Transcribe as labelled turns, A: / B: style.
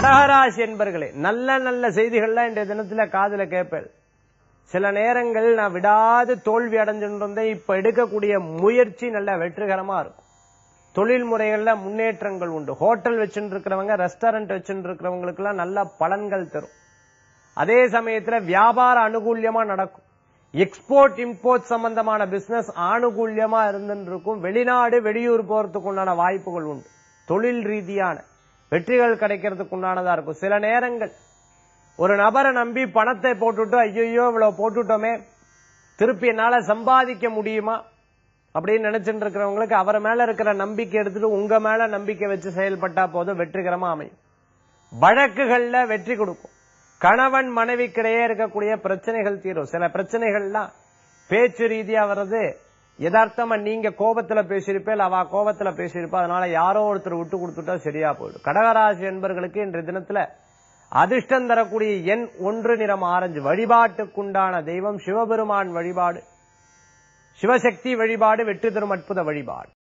A: கடகராசி என்பர்களே நல்ல நல்ல செய்திகள்லாம் இன்றைய தினத்துல காதுல கேட்பேன் சில நேரங்கள் நான் விடாது தோல்வி அடைஞ்சுட்டு இருந்தேன் இப்ப எடுக்கக்கூடிய முயற்சி நல்ல வெற்றிகரமா இருக்கும் தொழில் முறைகள்ல முன்னேற்றங்கள் உண்டு ஹோட்டல் வச்சுட்டு இருக்கிறவங்க ரெஸ்டாரண்ட் வச்சுட்டு இருக்கிறவங்களுக்கு எல்லாம் நல்ல பலன்கள் தரும் அதே சமயத்துல வியாபார அனுகூல்யமா நடக்கும் எக்ஸ்போர்ட் இம்போர்ட் சம்பந்தமான பிசினஸ் ஆனுகூல்யமா இருந்துட்டு இருக்கும் வெளிநாடு வெளியூர் போறதுக்கு உண்டான வாய்ப்புகள் உண்டு தொழில் ரீதியான வெற்றிகள் கிடைக்கிறதுக்கு உண்டானதா இருக்கும் சில நேரங்கள் ஒரு நபரை நம்பி பணத்தை போட்டுட்டு ஐயோ இவ்வளவு போட்டுட்டோமே திருப்பி என்னால சம்பாதிக்க முடியுமா அப்படின்னு நினைச்சிட்டு இருக்கிறவங்களுக்கு அவர் மேல இருக்கிற நம்பிக்கை எடுத்துட்டு உங்க மேல நம்பிக்கை வச்சு செயல்பட்டா போதும் வெற்றிகரமா அமையும் வழக்குகள்ல வெற்றி கொடுக்கும் கணவன் மனைவிக்கிடையே இருக்கக்கூடிய பிரச்சனைகள் தீரும் சில பிரச்சனைகள்லாம் பேச்சு ரீதியா வர்றது யதார்த்தமா நீங்க கோபத்துல பேசியிருப்பேன் அவ கோபத்துல பேசியிருப்பா அதனால யாரோ ஒருத்தர் விட்டு கொடுத்துட்டா சரியா போயிடும் கடகராசி என்பர்களுக்கு இன்றைய தினத்துல அதிர்ஷ்டம் தரக்கூடிய எண் ஒன்று நிறம் ஆரஞ்சு வழிபாட்டுக்குண்டான தெய்வம் சிவபெருமான் வழிபாடு சிவசக்தி வழிபாடு வெற்றி தரும் அற்புத வழிபாடு